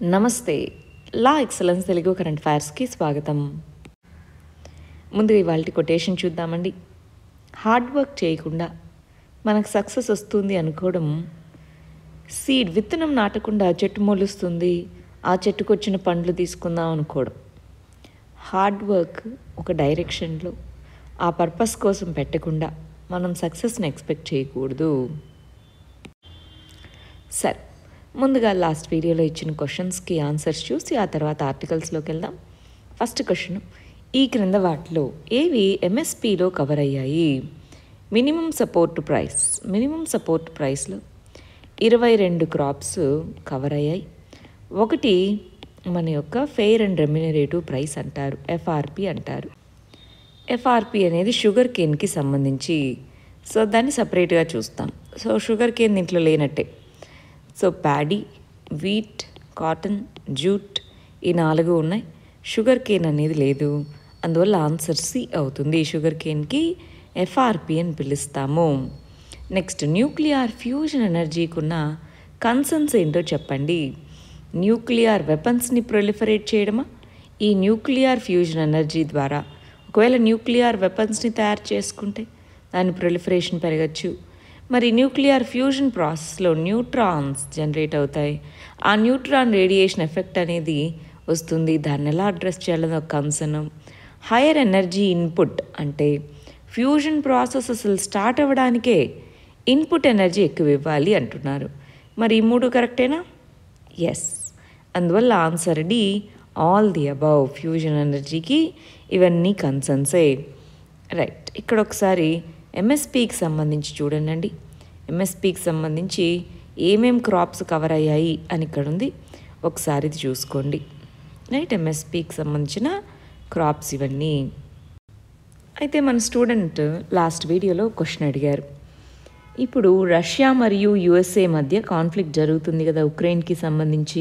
నమస్తే la excellence Telugu current ఫైర్స్కి స్వాగతం ముందుగా ఇవాళ కొటేషన్ చూద్దామండి హార్డ్ వర్క్ చేయకుండా మనకు సక్సెస్ వస్తుంది అనుకోవడం సీడ్ విత్తనం నాటకుండా చెట్టు మొలుస్తుంది ఆ చెట్టుకు వచ్చిన పండ్లు తీసుకుందాం అనుకోవడం హార్డ్ వర్క్ ఒక డైరెక్షన్లో ఆ పర్పస్ కోసం పెట్టకుండా మనం సక్సెస్ని ఎక్స్పెక్ట్ చేయకూడదు సరే ముందుగా లాస్ట్ వీడియోలో ఇచ్చిన క్వశ్చన్స్కి ఆన్సర్స్ చూసి ఆ తర్వాత ఆర్టికల్స్లోకి వెళ్దాం ఫస్ట్ క్వశ్చన్ ఈ క్రింద వాటిలో ఏవి ఎంఎస్పిలో కవర్ అయ్యాయి minimum support price minimum support ప్రైస్లో ఇరవై రెండు క్రాప్స్ కవర్ అయ్యాయి ఒకటి మన యొక్క ఫెయిర్ అండ్ రెమ్యునరేటివ్ ప్రైస్ అంటారు ఎఫ్ఆర్పి అంటారు ఎఫ్ఆర్పి అనేది షుగర్ కేన్కి సంబంధించి సో దాన్ని సపరేట్గా చూస్తాం సో షుగర్ కేన్ దీంట్లో లేనట్టే so paddy wheat cotton jute ఈ నాలుగు ఉన్నాయి షుగర్ కేన్ అనేది లేదు అందువల్ల ఆన్సర్ సి అవుతుంది షుగర్ కేన్కి ఎఫ్ఆర్పి అని పిలుస్తాము నెక్స్ట్ న్యూక్లియర్ ఫ్యూజన్ ఎనర్జీకి ఉన్న కన్సర్న్స్ ఏంటో చెప్పండి న్యూక్లియర్ వెపన్స్ని ప్రొలిఫరేట్ చేయడమా ఈ న్యూక్లియర్ ఫ్యూజన్ ఎనర్జీ ద్వారా ఒకవేళ న్యూక్లియర్ వెపన్స్ని తయారు చేసుకుంటే దాని ప్రొలిఫరేషన్ పెరగచ్చు మరి న్యూక్లియర్ ఫ్యూజన్ ప్రాసెస్లో న్యూట్రాన్స్ జనరేట్ అవుతాయి ఆ న్యూట్రాన్ రేడియేషన్ ఎఫెక్ట్ అనేది వస్తుంది దాన్ని ఎలా అడ్రస్ చేయాలని ఒక కన్సర్న్ హైయర్ ఎనర్జీ ఇన్పుట్ అంటే ఫ్యూజన్ ప్రాసెస్ అసలు స్టార్ట్ అవ్వడానికే ఇన్పుట్ ఎనర్జీ ఎక్కువ ఇవ్వాలి అంటున్నారు మరి ఈ మూడు కరెక్టేనా ఎస్ అందువల్ల answer D all the above fusion ఎనర్జీకి ఇవన్నీ కన్సర్న్సే రైట్ ఇక్కడ ఒకసారి ఎంఎస్పికి సంబంధించి చూడండి ఎంఎస్పికి సంబంధించి ఏమేం క్రాప్స్ కవర్ అయ్యాయి అని ఇక్కడ ఉంది ఒకసారి ఇది చూసుకోండి రైట్ ఎంఎస్పికి సంబంధించిన క్రాప్స్ ఇవన్నీ అయితే మన స్టూడెంట్ లాస్ట్ వీడియోలో క్వశ్చన్ అడిగారు ఇప్పుడు రష్యా మరియు యుఎస్ఏ మధ్య కాన్ఫ్లిక్ట్ జరుగుతుంది కదా ఉక్రెయిన్కి సంబంధించి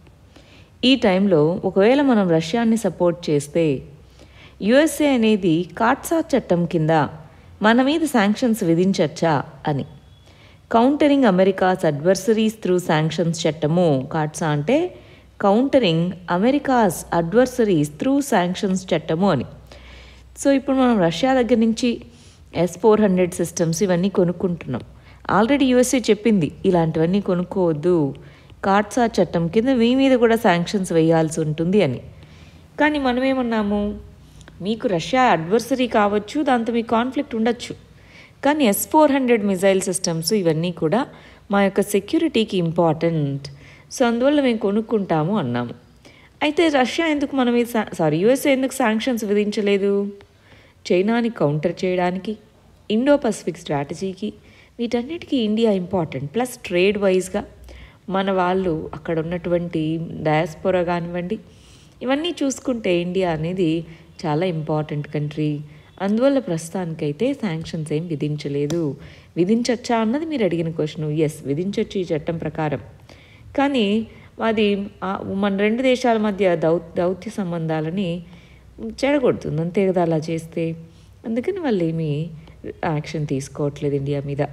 ఈ టైంలో ఒకవేళ మనం రష్యాని సపోర్ట్ చేస్తే యుఎస్ఏ అనేది కాట్సా చట్టం కింద మన మీద శాంక్షన్స్ విధించచ్చా అని countering America's adversaries through sanctions చట్టము కాట్సా అంటే countering America's adversaries through sanctions చట్టము అని సో ఇప్పుడు మనం రష్యా దగ్గర నుంచి ఎస్ ఫోర్ హండ్రెడ్ సిస్టమ్స్ ఇవన్నీ కొనుక్కుంటున్నాం ఆల్రెడీ యూఎస్ఏ చెప్పింది ఇలాంటివన్నీ కొనుక్కోవద్దు కాట్సా చట్టం కింద మీ మీద కూడా శాంక్షన్స్ వేయాల్సి ఉంటుంది అని కానీ మనం ఏమన్నాము మీకు రష్యా అడ్వర్సరీ కావచ్చు దాంతో మీ కాన్ఫ్లిక్ట్ ఉండొచ్చు కానీ S four hundred missile systems ఇవన్నీ కూడా మా యొక్క సెక్యూరిటీకి ఇంపార్టెంట్ సో అందువల్ల మేము కొనుక్కుంటాము అన్నాము అయితే రష్యా ఎందుకు మన మీద సారీ యుఎస్ఏ ఎందుకు శాంక్షన్స్ విధించలేదు చైనాని కౌంటర్ చేయడానికి ఇండో పసిఫిక్ స్ట్రాటజీకి వీటన్నిటికీ ఇండియా ఇంపార్టెంట్ ప్లస్ ట్రేడ్ వైజ్గా మన వాళ్ళు అక్కడ ఉన్నటువంటి డయాస్పోరా కానివ్వండి ఇవన్నీ చూసుకుంటే ఇండియా అనేది చాలా ఇంపార్టెంట్ కంట్రీ అందువల్ల ప్రస్తుతానికైతే శాంక్షన్స్ ఏం విధించలేదు విధించచ్చా అన్నది మీరు అడిగిన క్వశ్చన్ ఎస్ విధించవచ్చు ఈ చట్టం ప్రకారం కానీ అది మన రెండు దేశాల మధ్య దౌ దౌత్య సంబంధాలని చెడగొడుతుంది అంతే కదా అలా చేస్తే అందుకని వాళ్ళు ఏమీ యాక్షన్ తీసుకోవట్లేదు ఇండియా మీద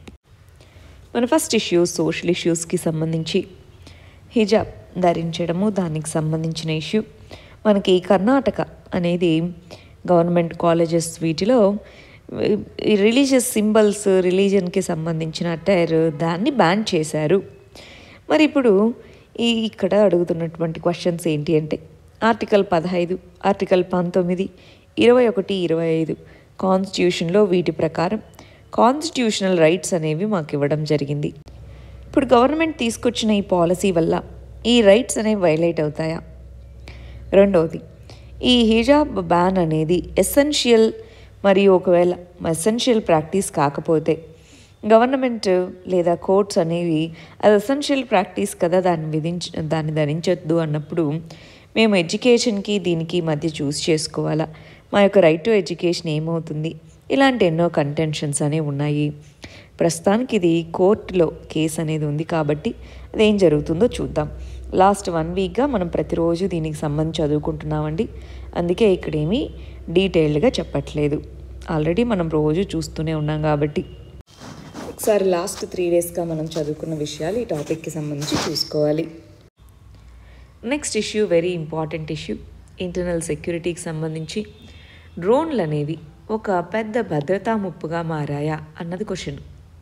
మన ఫస్ట్ ఇష్యూస్ సోషల్ ఇష్యూస్కి సంబంధించి హిజాబ్ ధరించడము దానికి సంబంధించిన ఇష్యూ మనకి కర్ణాటక అనేది గవర్నమెంట్ కాలేజెస్ వీటిలో రిలీజియస్ సింబల్స్ రిలీజన్కి సంబంధించిన అటైర్ దాన్ని బ్యాన్ చేశారు మరి ఇప్పుడు ఈ ఇక్కడ అడుగుతున్నటువంటి క్వశ్చన్స్ ఏంటి అంటే ఆర్టికల్ పదహైదు ఆర్టికల్ పంతొమ్మిది ఇరవై ఒకటి ఇరవై ఐదు కాన్స్టిట్యూషన్లో వీటి ప్రకారం కాన్స్టిట్యూషనల్ రైట్స్ అనేవి మాకు ఇవ్వడం జరిగింది ఇప్పుడు గవర్నమెంట్ తీసుకొచ్చిన ఈ పాలసీ వల్ల ఈ రైట్స్ అనేవి వైలేట్ అవుతాయా రెండవది ఈ హిజాబ్ బ్యాన్ అనేది ఎసెన్షియల్ మరియు ఒకవేళ ఎసెన్షియల్ ప్రాక్టీస్ కాకపోతే గవర్నమెంట్ లేదా కోర్ట్స్ అనేవి అది ఎసెన్షియల్ ప్రాక్టీస్ కదా దాన్ని విధించ దాన్ని ధరించొద్దు అన్నప్పుడు మేము ఎడ్యుకేషన్కి దీనికి మధ్య చూస్ చేసుకోవాలా మా యొక్క రైట్ టు ఎడ్యుకేషన్ ఏమవుతుంది ఇలాంటి ఎన్నో కంటెన్షన్స్ అనేవి ఉన్నాయి ప్రస్తుతానికి ఇది కోర్టులో కేసు అనేది ఉంది కాబట్టి అదేం జరుగుతుందో చూద్దాం లాస్ట్ వన్ వీక్గా మనం ప్రతిరోజు దీనికి సంబంధించి చదువుకుంటున్నామండి అందుకే ఇక్కడేమీ డీటెయిల్డ్గా చెప్పట్లేదు ఆల్రెడీ మనం రోజు చూస్తూనే ఉన్నాం కాబట్టి ఒకసారి లాస్ట్ త్రీ డేస్గా మనం చదువుకున్న విషయాలు ఈ టాపిక్కి సంబంధించి చూసుకోవాలి next issue very important issue internal సెక్యూరిటీకి సంబంధించి డ్రోన్లు అనేవి ఒక పెద్ద భద్రతా ముప్పుగా మారాయా అన్నది క్వశ్చన్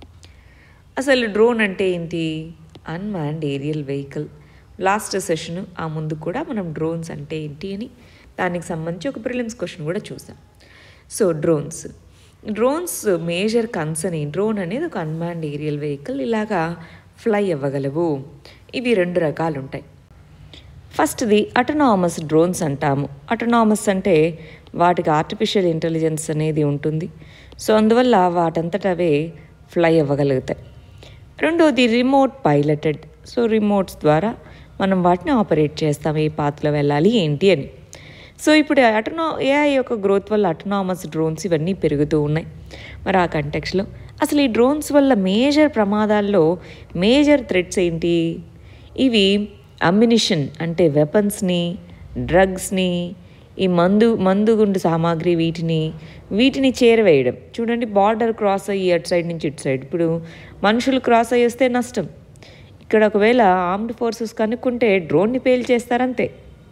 అసలు డ్రోన్ అంటే ఏంటి unmanned aerial vehicle last session ఆ ముందు కూడా మనం డ్రోన్స్ అంటే ఏంటి అని దానికి సంబంధించి ఒక ప్రిలిమ్స్ క్వశ్చన్ కూడా చూసాం so drones drones major concern drone అనేది ఒక అన్మాన్డ్ ఏరియల్ వెహికల్ ఇలాగా ఫ్లై అవ్వగలవు ఇవి రెండు రకాలు ఉంటాయి ఫస్ట్ది అటనామస్ డ్రోన్స్ అంటాము అటనామస్ అంటే వాటికి ఆర్టిఫిషియల్ ఇంటెలిజెన్స్ అనేది ఉంటుంది సో అందువల్ల వాటంతట అవే ఫ్లై అవ్వగలుగుతాయి రెండోది రిమోట్ పైలటెడ్ సో రిమోట్స్ ద్వారా మనం వాటిని ఆపరేట్ చేస్తాం ఏ పాత్లో వెళ్ళాలి ఏంటి అని సో ఇప్పుడు అటనో ఏఐ యొక్క గ్రోత్ వల్ల అటనామస్ డ్రోన్స్ ఇవన్నీ పెరుగుతూ ఉన్నాయి మరి ఆ కంటెక్స్లో అసలు ఈ డ్రోన్స్ వల్ల మేజర్ ప్రమాదాల్లో మేజర్ థ్రెట్స్ ఏంటి ఇవి అమ్యునిషన్ అంటే వెపన్స్ని డ్రగ్స్ని ఈ మందు మందుగుండు సామాగ్రి వీటిని వీటిని చేరవేయడం చూడండి బార్డర్ క్రాస్ అయ్యి అటు సైడ్ నుంచి ఇటు సైడ్ ఇప్పుడు మనుషులు క్రాస్ అయ్యి వస్తే నష్టం ఇక్కడ ఒకవేళ ఆర్మ్డ్ ఫోర్సెస్ కనుక్కుంటే డ్రోన్ని పేల్చేస్తారంతే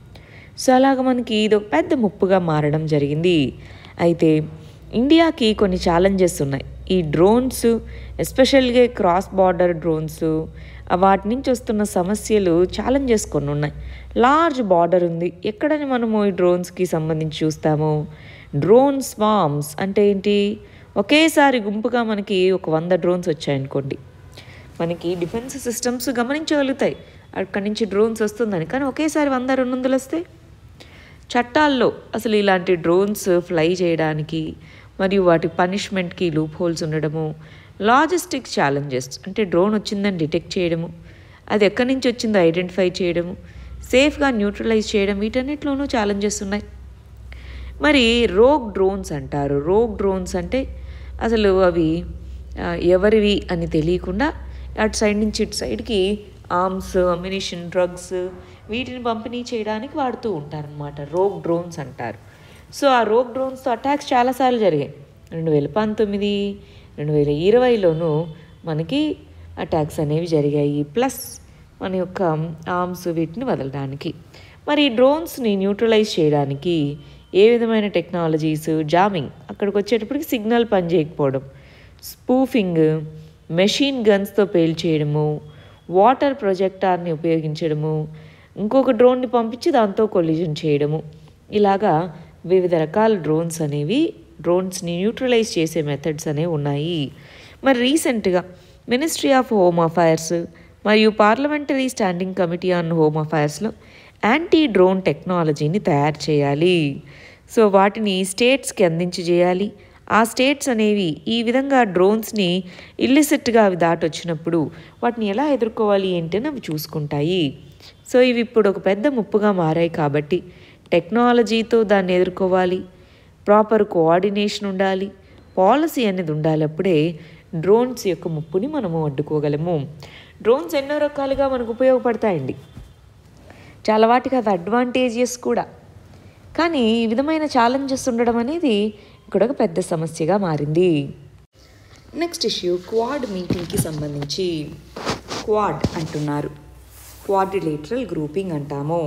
సో అలాగ మనకి ఇది ఒక పెద్ద ముప్పుగా మారడం జరిగింది అయితే ఇండియాకి కొన్ని ఛాలెంజెస్ ఉన్నాయి ఈ డ్రోన్స్ ఎస్పెషల్గా క్రాస్ బార్డర్ డ్రోన్స్ వాటి నుంచి వస్తున్న సమస్యలు ఛాలెంజెస్ కొన్ని ఉన్నాయి లార్జ్ బార్డర్ ఉంది ఎక్కడని మనము ఈ డ్రోన్స్కి సంబంధించి చూస్తాము డ్రోన్ స్వామ్స్ అంటే ఏంటి ఒకేసారి గుంపుగా మనకి ఒక వంద డ్రోన్స్ వచ్చాయనుకోండి మనకి డిఫెన్స్ సిస్టమ్స్ గమనించగలుగుతాయి అక్కడి నుంచి డ్రోన్స్ వస్తుందని కానీ ఒకేసారి వంద రెండు వందలు వస్తే చట్టాల్లో అసలు ఇలాంటి డ్రోన్స్ ఫ్లై చేయడానికి మరియు వాటి పనిష్మెంట్కి లూప్ హోల్స్ ఉండడము లాజిస్టిక్ ఛాలెంజెస్ అంటే డ్రోన్ వచ్చిందని డిటెక్ట్ చేయడము అది ఎక్కడి నుంచి వచ్చిందో ఐడెంటిఫై చేయడము సేఫ్గా న్యూట్రలైజ్ చేయడం వీటన్నిటిలోనూ ఛాలెంజెస్ ఉన్నాయి మరి రోగ్ డ్రోన్స్ అంటారు రోగ్ డ్రోన్స్ అంటే అసలు అవి ఆ, ఎవరివి అని తెలియకుండా అటు సైడ్ నుంచి ఇటు సైడ్కి ఆర్మ్స్ అమ్యునిషన్ డ్రగ్స్ వీటిని పంపిణీ చేయడానికి వాడుతూ ఉంటారనమాట రోగ్ డ్రోన్స్ అంటారు సో ఆ రోగ్ డ్రోన్స్తో అటాక్స్ చాలాసార్లు జరిగాయి రెండు వేల పంతొమ్మిది రెండు వేల ఇరవైలోనూ మనకి అటాక్స్ అనేవి జరిగాయి ప్లస్ మన యొక్క ఆర్మ్స్ వీటిని వదలడానికి మరి ఈ డ్రోన్స్ని న్యూట్రలైజ్ చేయడానికి ఏ విధమైన టెక్నాలజీస్ జామింగ్ అక్కడికి వచ్చేటప్పటికి సిగ్నల్ పనిచేయకపోవడం స్పూఫింగ్ మెషిన్ గన్స్తో పేల్చేయడము వాటర్ ప్రొజెక్టార్ని ఉపయోగించడము ఇంకొక డ్రోన్ని పంపించి దాంతో కొలిజన్ చేయడము ఇలాగా వివిధ రకాల డ్రోన్స్ అనేవి డ్రోన్స్ని న్యూట్రలైజ్ చేసే మెథడ్స్ అనేవి ఉన్నాయి మరి రీసెంట్గా మినిస్ట్రీ ఆఫ్ హోమ్ అఫైర్స్ మరియు parliamentary standing committee on home అఫైర్స్లో యాంటీ డ్రోన్ టెక్నాలజీని తయారు చేయాలి సో వాటిని స్టేట్స్కి అందించి చేయాలి ఆ స్టేట్స్ అనేవి ఈ విధంగా డ్రోన్స్ని ఇల్లిసిట్గా అవి దాటొచ్చినప్పుడు వాటిని ఎలా ఎదుర్కోవాలి ఏంటని అవి చూసుకుంటాయి సో ఇవి ఇప్పుడు ఒక పెద్ద ముప్పుగా మారాయి కాబట్టి టెక్నాలజీతో దాన్ని ఎదుర్కోవాలి ప్రాపర్ కోఆర్డినేషన్ ఉండాలి పాలసీ అనేది ఉండాలి అప్పుడే డ్రోన్స్ యొక్క ముప్పుని మనము అడ్డుకోగలము డ్రోన్స్ ఎన్నో రకాలుగా మనకు ఉపయోగపడతాయండి చాలా వాటికి అది అడ్వాంటేజెస్ కూడా కానీ ఈ విధమైన ఛాలెంజెస్ ఉండడం అనేది ఇక్కడ ఒక పెద్ద సమస్యగా మారింది నెక్స్ట్ ఇష్యూ క్వాడ్ మీటింగ్కి సంబంధించి క్వాడ్ అంటున్నారు క్వాడ్రిలేటరల్ గ్రూపింగ్ అంటాము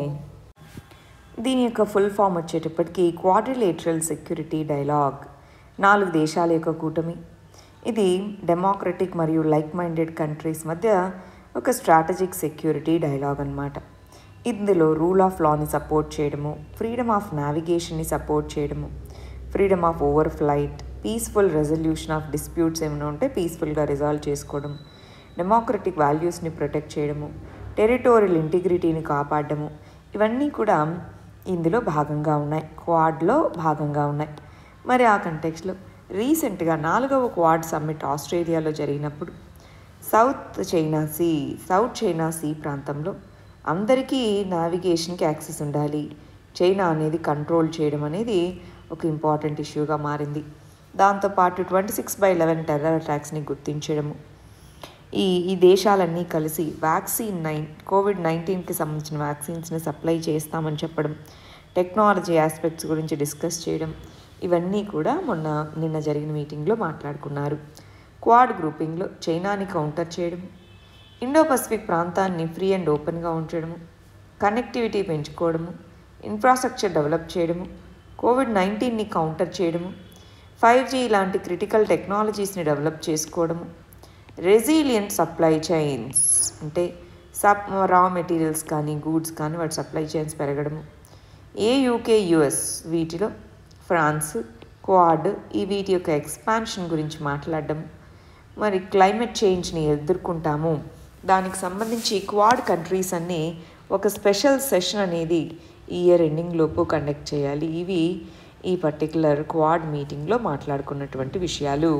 దీని యొక్క ఫుల్ ఫామ్ వచ్చేటప్పటికి క్వాడ్రిలేటరల్ సెక్యూరిటీ డైలాగ్ నాలుగు దేశాల యొక్క కూటమి ఇది డెమోక్రటిక్ మరియు లైక్ మైండెడ్ కంట్రీస్ మధ్య ఒక స్ట్రాటజిక్ సెక్యూరిటీ డైలాగ్ అన్నమాట ఇందులో రూల్ ఆఫ్ లాని సపోర్ట్ చేయడము ఫ్రీడమ్ ఆఫ్ నావిగేషన్ని సపోర్ట్ చేయడము freedom of over flight peaceful resolution of disputes ఏమైనా ఉంటే పీస్ఫుల్గా రిజాల్వ్ చేసుకోవడం డెమోక్రటిక్ వాల్యూస్ని ప్రొటెక్ట్ చేయడము టెరిటోరియల్ ఇంటిగ్రిటీని కాపాడడము ఇవన్నీ కూడా ఇందులో భాగంగా ఉన్నాయి క్వాడ్లో భాగంగా ఉన్నాయి మరి ఆ కంటెక్స్లో రీసెంట్గా నాలుగవ క్వాడ్ సమ్మిట్ ఆస్ట్రేలియాలో జరిగినప్పుడు South China Sea South China Sea ప్రాంతంలో అందరికీ నావిగేషన్కి యాక్సెస్ ఉండాలి చైనా అనేది కంట్రోల్ చేయడం అనేది ఒక ఇంపార్టెంట్ ఇష్యూగా మారింది దాంతోపాటు twenty six by eleven terror అటాక్స్ని గుర్తించడము ఈ ఈ దేశాలన్నీ కలిసి వ్యాక్సిన్ నైన్ కోవిడ్ నైన్టీన్కి సంబంధించిన వ్యాక్సిన్స్ని సప్లై చేస్తామని చెప్పడం టెక్నాలజీ ఆస్పెక్ట్స్ గురించి డిస్కస్ చేయడం ఇవన్నీ కూడా మొన్న నిన్న జరిగిన మీటింగ్లో మాట్లాడుకున్నారు క్వాడ్ గ్రూపింగ్లో చైనాని కౌంటర్ చేయడం ఇండో పసిఫిక్ ప్రాంతాన్ని ఫ్రీ అండ్ ఓపెన్గా ఉంచడము కనెక్టివిటీ పెంచుకోవడము ఇన్ఫ్రాస్ట్రక్చర్ డెవలప్ చేయడము కోవిడ్ నైన్టీన్ని కౌంటర్ చేయడము ఫైవ్ జీ లాంటి క్రిటికల్ టెక్నాలజీస్ని డెవలప్ చేసుకోవడము రెసిలియంట్ సప్లై చైన్స్ అంటే సప్ రా మెటీరియల్స్ కానీ గూడ్స్ కానీ వాటి సప్లై చైన్స్ పెరగడము ఏ యూకే యుఎస్ వీటిలో ఫ్రాన్స్ క్వాడ్ ఈ వీటి యొక్క ఎక్స్పాన్షన్ గురించి మాట్లాడడం మరి క్లైమేట్ చేంజ్ని ఎదుర్కొంటాము దానికి సంబంధించి క్వాడ్ కంట్రీస్ అన్నీ ఒక స్పెషల్ సెషన్ అనేది ఈ ఇయర్ ఎండింగ్ లోపు కండక్ట్ చేయాలి ఇవి ఈ పర్టికులర్ క్వాడ్ మీటింగ్లో మాట్లాడుకున్నటువంటి విషయాలు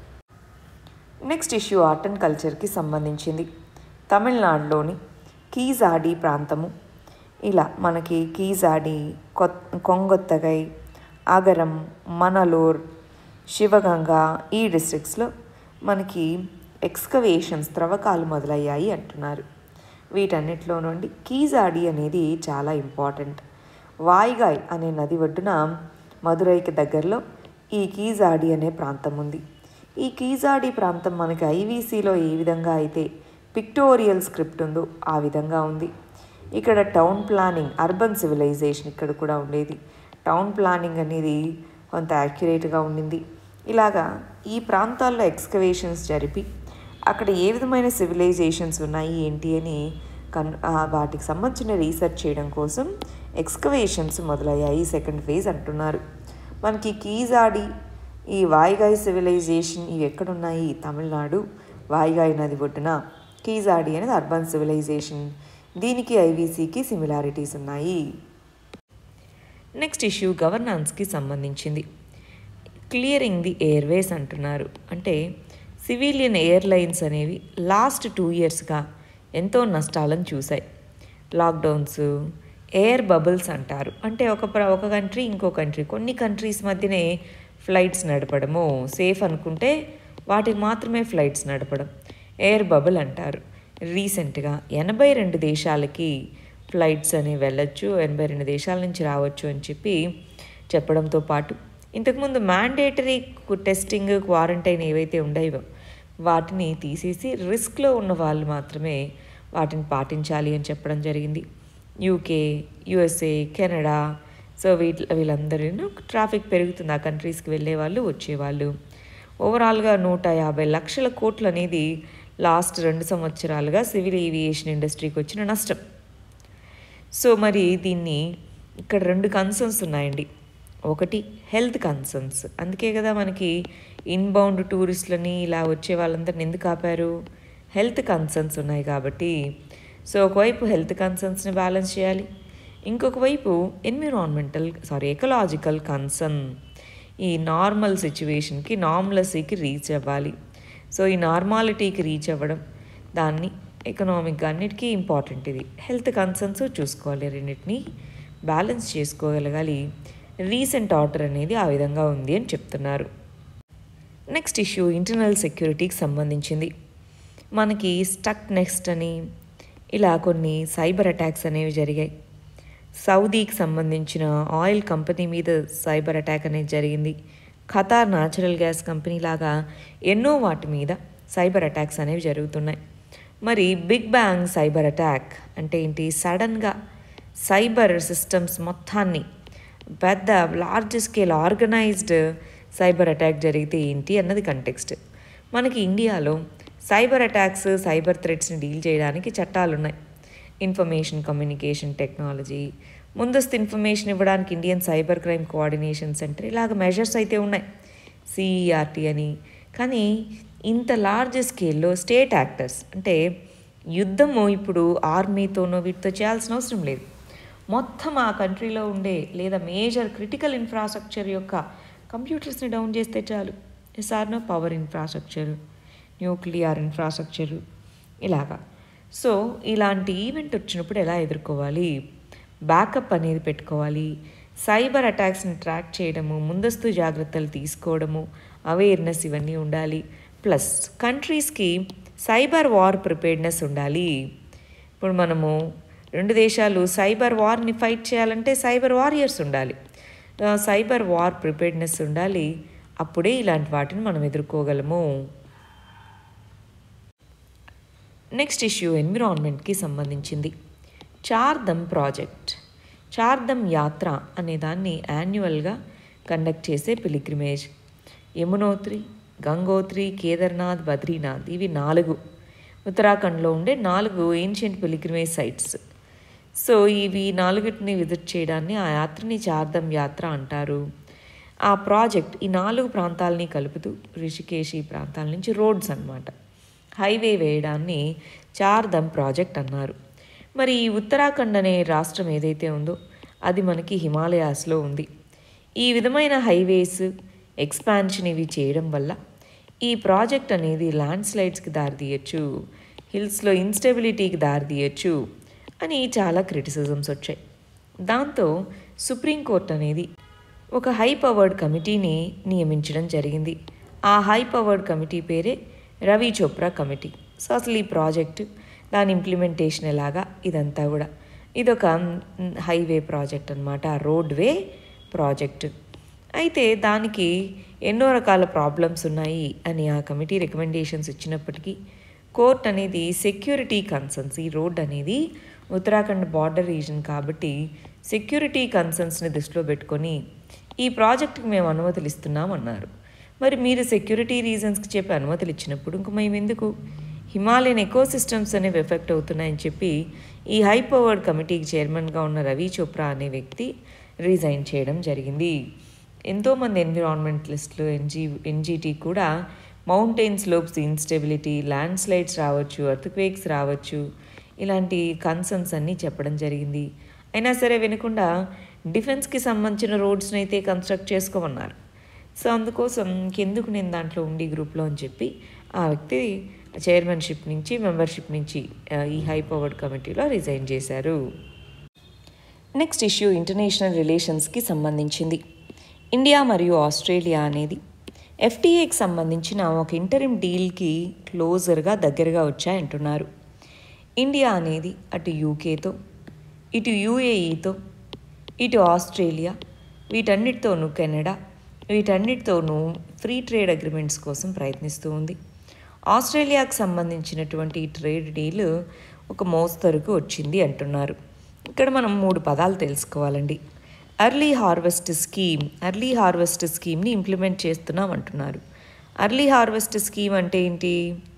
నెక్స్ట్ ఇష్యూ ఆర్ట్ అండ్ కల్చర్కి సంబంధించింది తమిళనాడులోని కీజాడి ప్రాంతము ఇలా మనకి కీజాడి కొత్ కొంగొత్తగై ఆగరం మనలూర్ శివగంగ ఈ డిస్ట్రిక్ట్స్లో మనకి ఎక్స్కవేషన్స్ త్రవ్వకాలు మొదలయ్యాయి అంటున్నారు వీటన్నిటిలో నుండి కీజాడి అనేది చాలా ఇంపార్టెంట్ వాయిగాయ్ అనే నది ఒడ్డున మదురైకి దగ్గరలో ఈ కీజాడి అనే ప్రాంతం ఉంది ఈ కీజాడి ప్రాంతం మనకి ఐవీసీలో ఏ విధంగా అయితే పిక్టోరియల్ స్క్రిప్ట్ ఉందో ఆ విధంగా ఉంది ఇక్కడ టౌన్ ప్లానింగ్ అర్బన్ సివిలైజేషన్ ఇక్కడ కూడా ఉండేది టౌన్ ప్లానింగ్ అనేది కొంత యాక్యురేట్గా ఉండింది ఇలాగా ఈ ప్రాంతాల్లో ఎక్స్కవేషన్స్ జరిపి అక్కడ ఏ విధమైన సివిలైజేషన్స్ ఉన్నాయి ఏంటి అని కన్ వాటికి సంబంధించిన రీసెర్చ్ చేయడం కోసం ఎక్స్కవేషన్స్ మొదలయ్యాయి సెకండ్ ఫేజ్ అంటున్నారు మనకి కీజాడి ఈ వాయిగాయ్ సివిలైజేషన్ ఇవి ఎక్కడున్నాయి తమిళనాడు వాయిగాయ్ నది ఒడ్డున కీజాడి అనేది అర్బన్ సివిలైజేషన్ దీనికి ఐవీసీకి సిమిలారిటీస్ ఉన్నాయి నెక్స్ట్ ఇష్యూ గవర్నాన్స్కి సంబంధించింది క్లియరింగ్ ది ఎయిర్వేస్ అంటున్నారు అంటే సివిలియన్ ఎయిర్లైన్స్ అనేవి లాస్ట్ టూ ఇయర్స్గా ఎంతో నష్టాలను చూశాయి లాక్డౌన్స్ ఎయిర్ బబుల్స్ అంటారు అంటే ఒక ప్ర- ఒక కంట్రీ ఇంకో కంట్రీ కొన్ని కంట్రీస్ మధ్యనే ఫ్లైట్స్ నడపడము సేఫ్ అనుకుంటే వాటికి మాత్రమే ఫ్లైట్స్ నడపడం ఎయిర్ బబుల్ అంటారు రీసెంట్గా ఎనభై రెండు దేశాలకి ఫ్లైట్స్ అనేవి వెళ్ళొచ్చు ఎనభై రెండు దేశాల నుంచి రావచ్చు అని చెప్పి చెప్పడంతో పాటు ఇంతకుముందు మ్యాండేటరీ టెస్టింగ్ క్వారంటైన్ ఏవైతే ఉండేవో వాటిని తీసేసి రిస్క్లో ఉన్న వాళ్ళు మాత్రమే వాటిని పాటించాలి అని చెప్పడం జరిగింది యూకే యుఎస్ఏ కెనడా సో వీటి వీళ్ళందరూ ట్రాఫిక్ పెరుగుతుంది ఆ కంట్రీస్కి వెళ్ళే వాళ్ళు వచ్చేవాళ్ళు ఓవరాల్గా నూట యాభై లక్షల కోట్లు అనేది లాస్ట్ రెండు సంవత్సరాలుగా సివిల్ ఏవియేషన్ ఇండస్ట్రీకి వచ్చిన నష్టం సో మరి దీన్ని ఇక్కడ రెండు కన్సర్న్స్ ఉన్నాయండి ఒకటి హెల్త్ కన్సర్న్స్ అందుకే కదా మనకి ఇన్బౌండ్ టూరిస్టులని ఇలా వచ్చే వాళ్ళందరిని ఎందుకు ఆపారు హెల్త్ కన్సర్న్స్ ఉన్నాయి కాబట్టి సో ఒకవైపు హెల్త్ కన్సర్న్స్ని బ్యాలెన్స్ చేయాలి ఇంకొక వైపు ఎన్విరాన్మెంటల్ సారీ ఎకలాజికల్ కన్సర్న్ ఈ నార్మల్ సిచ్యువేషన్కి నార్మలసీకి రీచ్ అవ్వాలి సో ఈ నార్మాలిటీకి రీచ్ అవ్వడం దాన్ని ఎకనామిక్గా అన్నిటికీ ఇంపార్టెంట్ ఇది హెల్త్ కన్సర్న్స్ చూసుకోవాలి రెండింటిని బ్యాలెన్స్ చేసుకోగలగాలి రీసెంట్ ఆర్డర్ అనేది ఆ విధంగా ఉంది అని చెప్తున్నారు నెక్స్ట్ ఇష్యూ ఇంటర్నల్ సెక్యూరిటీకి సంబంధించింది మనకి స్టక్ నెక్స్ట్ అని ఇలా కొన్ని సైబర్ అటాక్స్ అనేవి జరిగాయి సౌదీకి సంబంధించిన ఆయిల్ కంపెనీ మీద సైబర్ అటాక్ అనేది జరిగింది ఖతార్ న్యాచురల్ గ్యాస్ కంపెనీ లాగా ఎన్నో వాటి మీద సైబర్ అటాక్స్ అనేవి జరుగుతున్నాయి మరి బిగ్ బ్యాంగ్ సైబర్ అటాక్ అంటే ఏంటి సడన్గా సైబర్ సిస్టమ్స్ మొత్తాన్ని పెద్ద large scale organised cyber attack జరిగితే ఏంటి అన్నది కంటెక్స్ట్ మనకి ఇండియాలో సైబర్ అటాక్స్ సైబర్ థ్రెట్స్ని డీల్ చేయడానికి చట్టాలు ఉన్నాయి ఇన్ఫర్మేషన్ కమ్యూనికేషన్ టెక్నాలజీ ముందస్తు ఇన్ఫర్మేషన్ ఇవ్వడానికి Indian cyber crime coordination centre ఇలాగ మెజర్స్ అయితే ఉన్నాయి సిఈఆర్టీ అని కానీ ఇంత లార్జ్ స్కేల్లో స్టేట్ యాక్టర్స్ అంటే యుద్ధము ఇప్పుడు ఆర్మీతోనో వీటితో చేయాల్సిన అవసరం లేదు మొత్తం ఆ కంట్రీలో ఉండే లేదా మేజర్ క్రిటికల్ ఇన్ఫ్రాస్ట్రక్చర్ యొక్క కంప్యూటర్స్ని డౌన్ చేస్తే చాలు ఎస్ఆర్నో పవర్ ఇన్ఫ్రాస్ట్రక్చర్ న్యూక్లియర్ ఇన్ఫ్రాస్ట్రక్చర్ ఇలాగా సో ఇలాంటి ఈవెంట్ వచ్చినప్పుడు ఎలా ఎదుర్కోవాలి బ్యాకప్ అనేది పెట్టుకోవాలి సైబర్ అటాక్స్ని ట్రాక్ చేయడము ముందస్తు జాగ్రత్తలు తీసుకోవడము అవేర్నెస్ ఇవన్నీ ఉండాలి ప్లస్ కంట్రీస్కి సైబర్ వార్ ప్రిపేర్డ్నెస్ ఉండాలి ఇప్పుడు మనము రెండు దేశాలు సైబర్ వార్ని ఫైట్ చేయాలంటే సైబర్ వారియర్స్ ఉండాలి ఆ, సైబర్ వార్ ప్రిపేర్డ్నెస్ ఉండాలి అప్పుడే ఇలాంటి వాటిని మనం ఎదుర్కోగలము నెక్స్ట్ ఇష్యూ ఎన్విరాన్మెంట్కి సంబంధించింది చార్ధమ్ ప్రాజెక్ట్ చార్ధమ్ యాత్ర అనే దాన్ని యాన్యువల్గా కండక్ట్ చేసే పిలిగ్రిమేజ్ యమునోత్రి గంగోత్రి కేదార్నాథ్ బద్రీనాథ్ ఇవి నాలుగు ఉత్తరాఖండ్లో ఉండే నాలుగు ఏన్షియంట్ పిలిగ్రిమేజ్ సైట్స్ సో ఇవి నాలుగిటిని విజిట్ చేయడాన్ని ఆ యాత్రని చార్ధమ్ యాత్ర అంటారు ఆ ప్రాజెక్ట్ ఈ నాలుగు ప్రాంతాలని కలుపుతూ రిషికేశ్ ఈ ప్రాంతాల నుంచి రోడ్స్ అన్నమాట హైవే వేయడాన్ని చార్ధమ్ ప్రాజెక్ట్ అన్నారు మరి ఈ ఉత్తరాఖండ్ అనే రాష్ట్రం ఏదైతే ఉందో అది మనకి హిమాలయాస్లో ఉంది ఈ విధమైన హైవేస్ ఎక్స్పాన్షన్ ఇవి చేయడం వల్ల ఈ ప్రాజెక్ట్ అనేది ల్యాండ్ స్లైడ్స్కి దారితీయచ్చు హిల్స్లో ఇన్స్టెబిలిటీకి దారితీయచ్చు అని చాలా క్రిటిసిజమ్స్ వచ్చాయి దాంతో సుప్రీంకోర్టు అనేది ఒక హై పవర్డ్ కమిటీని నియమించడం జరిగింది ఆ హై పవర్డ్ కమిటీ పేరే రవి చోప్రా కమిటీ సో అసలు ఈ ప్రాజెక్టు దాని ఇంప్లిమెంటేషన్ ఎలాగా ఇదంతా కూడా ఇదొక హైవే ప్రాజెక్ట్ అనమాట రోడ్ వే ప్రాజెక్టు అయితే దానికి ఎన్నో రకాల ప్రాబ్లమ్స్ ఉన్నాయి అని ఆ కమిటీ రికమెండేషన్స్ ఇచ్చినప్పటికీ కోర్ట్ అనేది సెక్యూరిటీ కన్సర్న్స్ ఈ రోడ్ అనేది ఉత్తరాఖండ్ బార్డర్ రీజన్ కాబట్టి సెక్యూరిటీ కన్సర్న్స్ని దృష్టిలో పెట్టుకొని ఈ ప్రాజెక్టుకి మేము అనుమతులు ఇస్తున్నాం అన్నారు మరి మీరు సెక్యూరిటీ రీజన్స్కి చెప్పి అనుమతులు ఇచ్చినప్పుడు ఇంక మేము ఎందుకు హిమాలయన్ ఎకో సిస్టమ్స్ అనేవి ఎఫెక్ట్ అవుతున్నాయని చెప్పి ఈ హై పవర్డ్ కమిటీకి చైర్మన్గా ఉన్న రవి చోప్రా అనే వ్యక్తి రిజైన్ చేయడం జరిగింది ఎంతోమంది ఎన్విరాన్మెంటలిస్టులు ఎన్జీ ఎన్జీటీ కూడా mountain slopes instability landslides రావచ్చు అర్త్క్వేక్స్ రావచ్చు ఇలాంటి కన్సర్న్స్ అన్నీ చెప్పడం జరిగింది అయినా సరే వినకుండా డిఫెన్స్కి సంబంధించిన రోడ్స్ని అయితే కన్స్ట్రక్ట్ చేసుకోమన్నారు సో అందుకోసం ఇంకెందుకు నేను దాంట్లో ఉండి గ్రూప్లో అని చెప్పి ఆ వ్యక్తి చైర్మన్షిప్ నుంచి మెంబర్షిప్ నుంచి ఆ, ఈ హై పవర్డ్ కమిటీలో రిజైన్ చేశారు నెక్స్ట్ ఇష్యూ ఇంటర్నేషనల్ రిలేషన్స్కి సంబంధించింది ఇండియా మరియు ఆస్ట్రేలియా అనేది ఎఫ్టీఏకి సంబంధించిన ఒక ఇంటరిమ్ డీల్కి క్లోజర్గా దగ్గరగా వచ్చాయంటున్నారు ఇండియా అనేది అటు యూకేతో ఇటు యూఏఈతో ఇటు ఆస్ట్రేలియా వీటన్నిటితోనూ కెనడా వీటన్నిటితోనూ ఫ్రీ ట్రేడ్ అగ్రిమెంట్స్ కోసం ప్రయత్నిస్తూ ఉంది ఆస్ట్రేలియాకు సంబంధించినటువంటి ఈ ట్రేడ్ డీల్ ఒక మోస్తరుకు వచ్చింది అంటున్నారు ఇక్కడ మనం మూడు పదాలు తెలుసుకోవాలండి early harvest scheme early harvest స్కీమ్ని ఇంప్లిమెంట్ చేస్తున్నాం అంటున్నారు అర్లీ హార్వెస్ట్ స్కీమ్ అంటే ఏంటి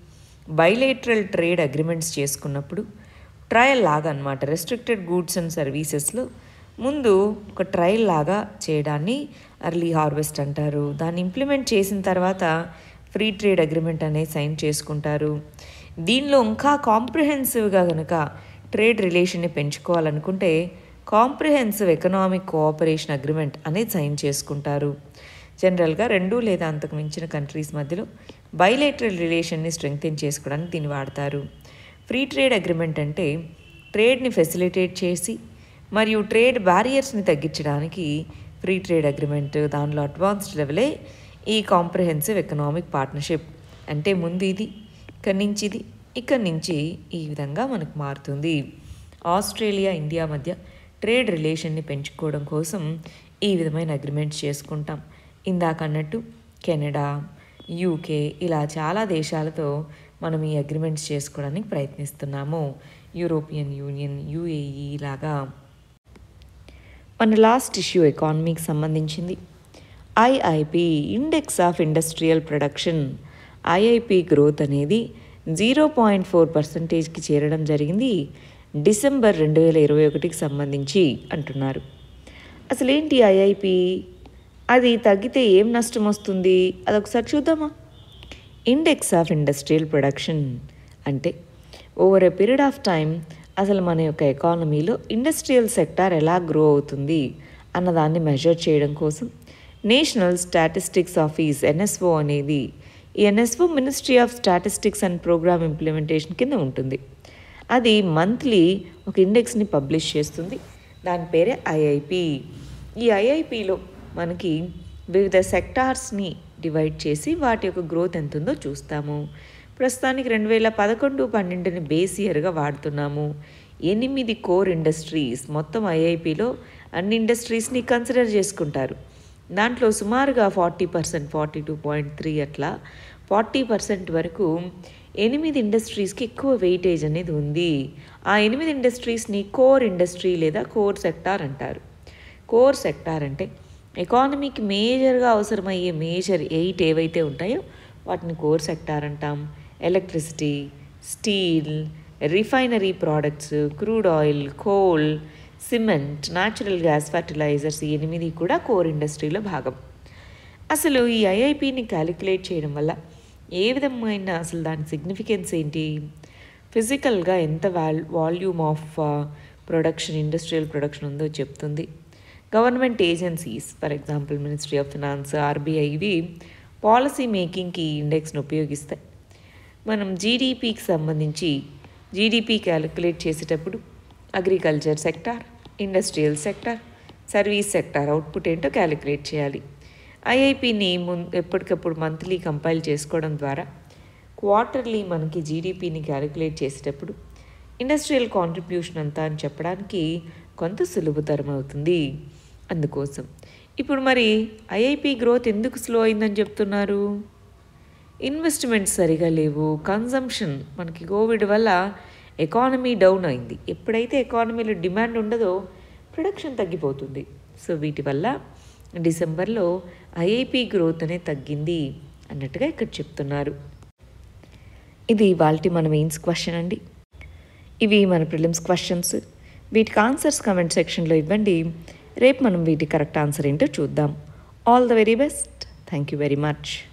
బైలేటరల్ ట్రేడ్ అగ్రిమెంట్స్ చేసుకున్నప్పుడు ట్రయల్ లాగా అనమాట రెస్ట్రిక్టెడ్ గూడ్స్ అండ్ సర్వీసెస్లో ముందు ఒక ట్రయల్ లాగా చేయడాన్ని అర్లీ హార్వెస్ట్ అంటారు దాన్ని ఇంప్లిమెంట్ చేసిన తర్వాత ఫ్రీ ట్రేడ్ అగ్రిమెంట్ అనేది సైన్ చేసుకుంటారు దీనిలో ఇంకా కాంప్రిహెన్సివ్గా కనుక ట్రేడ్ రిలేషన్ని పెంచుకోవాలనుకుంటే కాంప్రిహెన్సివ్ ఎకనామిక్ కోఆపరేషన్ అగ్రిమెంట్ అనేది సైన్ చేసుకుంటారు జనరల్గా రెండు లేదా అంతకు మించిన కంట్రీస్ మధ్యలో బైలేటరల్ రిలేషన్ని స్ట్రెంగ్తెన్ చేసుకోవడానికి దీన్ని వాడతారు ఫ్రీ ట్రేడ్ అగ్రిమెంట్ అంటే ట్రేడ్ని ఫెసిలిటేట్ చేసి మరియు ట్రేడ్ బ్యారియర్స్ని తగ్గించడానికి ఫ్రీ ట్రేడ్ అగ్రిమెంట్ దానిలో అడ్వాన్స్డ్ లెవెలే ఈ కాంప్రహెన్సివ్ ఎకనామిక్ పార్ట్నర్షిప్ అంటే ముందు ఇది ఇక్కడి నుంచి ఇది ఇక్కడి నుంచి ఈ విధంగా మనకు మారుతుంది ఆస్ట్రేలియా ఇండియా మధ్య ట్రేడ్ రిలేషన్ని పెంచుకోవడం కోసం ఈ విధమైన అగ్రిమెంట్స్ చేసుకుంటాం ఇందాక అన్నట్టు కెనడా యూకే ఇలా చాలా దేశాలతో మనం ఈ అగ్రిమెంట్స్ చేసుకోవడానికి ప్రయత్నిస్తున్నాము యూరోపియన్ యూనియన్ యూఏఈ లాగా మన లాస్ట్ ఇష్యూ ఎకానమీకి సంబంధించింది IIP index of industrial production IIP growth అనేది జీరో పాయింట్ ఫోర్ పర్సంటేజ్కి చేరడం జరిగింది డిసెంబర్ రెండు వేల ఇరవై ఒకటికి సంబంధించి అంటున్నారు అసలేంటి ఐఐపి అది తగ్గితే ఏం నష్టం వస్తుంది అదొకసారి చూద్దామా ఇండెక్స్ ఆఫ్ ఇండస్ట్రియల్ ప్రొడక్షన్ అంటే over a period of time అసలు మన యొక్క ఎకానమీలో ఇండస్ట్రియల్ సెక్టార్ ఎలా గ్రో అవుతుంది అన్నదాన్ని మెజర్ చేయడం కోసం నేషనల్ స్టాటిస్టిక్స్ ఆఫీస్ ఎన్ఎస్ఓ అనేది ఈ NSO ministry of statistics and programme implementation కింద ఉంటుంది అది మంత్లీ ఒక ఇండెక్స్ని పబ్లిష్ చేస్తుంది దాని పేరే ఐఐపి ఈ ఐఐపిలో మనకి వివిధ సెక్టార్స్ని డివైడ్ చేసి వాటి యొక్క గ్రోత్ ఎంత ఉందో చూస్తాము ప్రస్తుతానికి రెండు వేల పదకొండు పన్నెండుని బేస్ ఇయర్గా వాడుతున్నాము ఎనిమిది కోర్ ఇండస్ట్రీస్ మొత్తం ఐఐపిలో అన్ని ఇండస్ట్రీస్ని కన్సిడర్ చేసుకుంటారు దాంట్లో సుమారుగా forty percent forty two point three అట్లా ఫార్టీ పర్సెంట్ వరకు ఎనిమిది ఇండస్ట్రీస్కి ఎక్కువ వెయిటేజ్ అనేది ఉంది ఆ ఎనిమిది ఇండస్ట్రీస్ని కోర్ ఇండస్ట్రీ లేదా కోర్ సెక్టార్ అంటారు కోర్ సెక్టార్ అంటే ఎకానమీకి మేజర్గా అవసరమయ్యే మేజర్ ఎయిట్ ఏవైతే ఉంటాయో వాటిని కోర్ సెక్టార్ అంటాం electricity steel refinery products crude oil coal cement natural gas fertilisers ఈ ఎనిమిది కూడా కోర్ ఇండస్ట్రీలో భాగం అసలు ఈ ఐఐపిని క్యాలిక్యులేట్ చేయడం వల్ల ఏ విధమైన అసలు దాని సిగ్నిఫికెన్స్ ఏంటి ఫిజికల్గా ఎంత వాల్ volume of production industrial production ఉందో చెప్తుంది government agencies for example ministry of finance RBI ఇవి పాలసీ మేకింగ్కి ఈ ఇండెక్స్ని ఉపయోగిస్తాయి మనం జీడిపికి సంబంధించి జీడిపి క్యాలిక్యులేట్ చేసేటప్పుడు agriculture sector industrial sector service sector output ఏంటో క్యాలిక్యులేట్ చేయాలి ఐఐపిని మున్ ఎప్పటికప్పుడు మంత్లీ కంపైల్ చేసుకోవడం ద్వారా క్వార్టర్లీ మనకి జీడిపిని క్యాలిక్యులేట్ చేసేటప్పుడు ఇండస్ట్రియల్ కాంట్రిబ్యూషన్ అంతా అని చెప్పడానికి కొంత సులభతరం అవుతుంది అందుకోసం ఇప్పుడు మరి ఐఐపి గ్రోత్ ఎందుకు స్లో అయిందని చెప్తున్నారు ఇన్వెస్ట్మెంట్స్ సరిగా లేవు కన్జంప్షన్ మనకి కోవిడ్ వల్ల ఎకానమీ డౌన్ అయింది ఎప్పుడైతే ఎకానమీలో డిమాండ్ ఉండదో ప్రొడక్షన్ తగ్గిపోతుంది సో వీటి వల్ల డిసెంబర్లో ఐఐపి గ్రోత్ అనేది తగ్గింది అన్నట్టుగా ఇక్కడ చెప్తున్నారు ఇది ఇవాల్టి మన మెయిన్స్ క్వశ్చన్ అండి ఇవి మన ప్రిలిమ్స్ క్వశ్చన్స్ వీటికి ఆన్సర్స్ కమెంట్ సెక్షన్లో ఇవ్వండి రేపు మనం వీటి కరెక్ట్ ఆన్సర్ ఏంటో చూద్దాం all the very best thank you very much